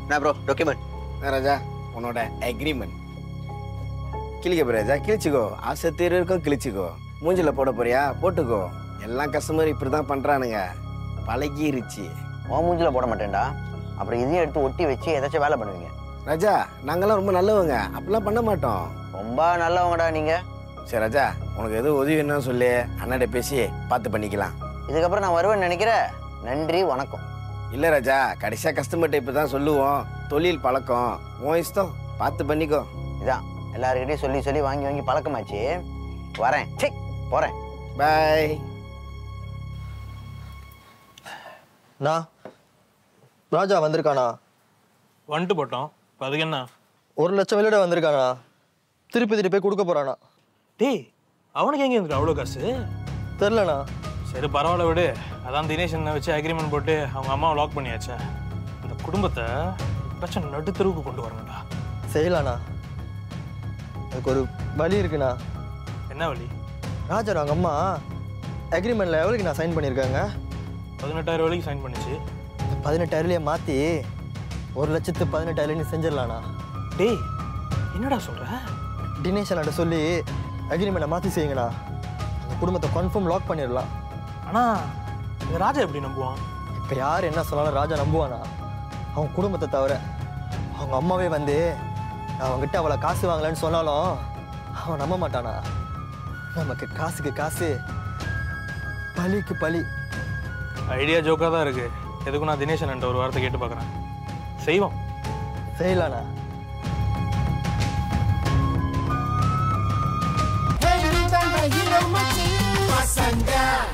நான் bro document ராஜா உன்னோட agreement கிழிக்க போறியா ராஜா கிழிச்சிக்கோ ஆசை தீர இருக்கும் கிழிச்சிக்கோ மூஞ்சில போட போறியா போட்டுக்கோ எல்லாம் கஸ்டமர் இப்படி தான் பண்றானுங்க பழகிருச்சு உன் மூஞ்சில போட மாட்டேன்டா அப்புறம் இதையும் எடுத்து ஒட்டி வச்சு ஏதாச்சும் வேலை பண்ணுவீங்க ராஜா நாங்கெல்லாம் ரொம்ப நல்லவங்க அப்படிலாம் பண்ண மாட்டோம் ரொம்ப நல்லவங்கடா நீங்க சரி ராஜா உனக்கு எதுவும் உதவி வேணும்னு சொல்லு அண்ணாட்ட பேசி பார்த்து பண்ணிக்கலாம் இதுக்கப்புறம் நான் வருவேன்னு நினைக்கிற நன்றி வணக்கம் இல்ல ராஜா கடைசியா கஸ்டமர்கிட்ட இப்படி தான் சொல்லுவோம் தொழில் பழக்கம் உன் இஷ்டம் பார்த்து பண்ணிக்கோ இதான் எல்லாருக்கிட்டையும் சொல்லி சொல்லி வாங்கி வாங்கி பழக்கமாச்சு வரேன் சே போறேன் பாய் நான் ராஜா வந்திருக்கானா வந்துட்டு போட்டோம் இப்போ அதுக்கு என்ன ஒரு லட்சம் வெளியிட வந்திருக்கானா திருப்பி திருப்பி கொடுக்க போறானா டேய் அவனுக்கு எங்கே இருக்கு அவ்வளோ காசு தெரிலண்ணா சரி பரவாயில்ல விடு அதான் தினேஷ் என்ன வச்சு அக்ரிமெண்ட் போட்டு அவங்க அம்மாவை லாக் பண்ணியாச்சே அந்த குடும்பத்தை பிரச்சனை நடுத்தருவுக்கு கொண்டு வரணும்டா செய்யலாண்ணா அதுக்கு ஒரு வழி இருக்குண்ணா என்ன வழி ராஜா அவங்க அம்மா அக்ரிமெண்ட்ல எவ்வளோக்கு நான் சைன் பண்ணியிருக்காங்க பதினெட்டாயிரம் வரைக்கும் சைன் பண்ணிச்சு பதினெட்டாயிரலையே மாற்றி ஒரு லட்சத்து பதினெட்டாயிரம் நீ செஞ்சிடலாண்ணா டேய் என்னடா சொல்ற தினேஷ் அண்ணாட்ட சொல்லி அக்ரிமெண்ட்டை மாற்றி செய்யுங்கண்ணா அந்த குடும்பத்தை கன்ஃபார்ம் லாக் பண்ணிடலாம் ஆனா இந்த ராஜா எப்படி நம்புவான் இப்போ யார் என்ன சொன்னாலும் ராஜா நம்புவானா அவன் குடும்பத்தை தவிர அவங்க அம்மாவே வந்து நான் அவங்ககிட்ட அவளை காசு வாங்கலன்னு சொன்னாலும் அவன் நம்ப மாட்டானா நமக்கு காசுக்கு காசு பலிக்கு பலி ஐடியா ஜோக்காக தான் இருக்கு எதுக்கும் நான் தினேஷ் அண்ணன்ட்ட ஒரு வார்த்தை கேட்டு பார்க்குறேன் செய்வோம் செய்யலாண்ணா Hey, you done, but you know my team. Pasanga.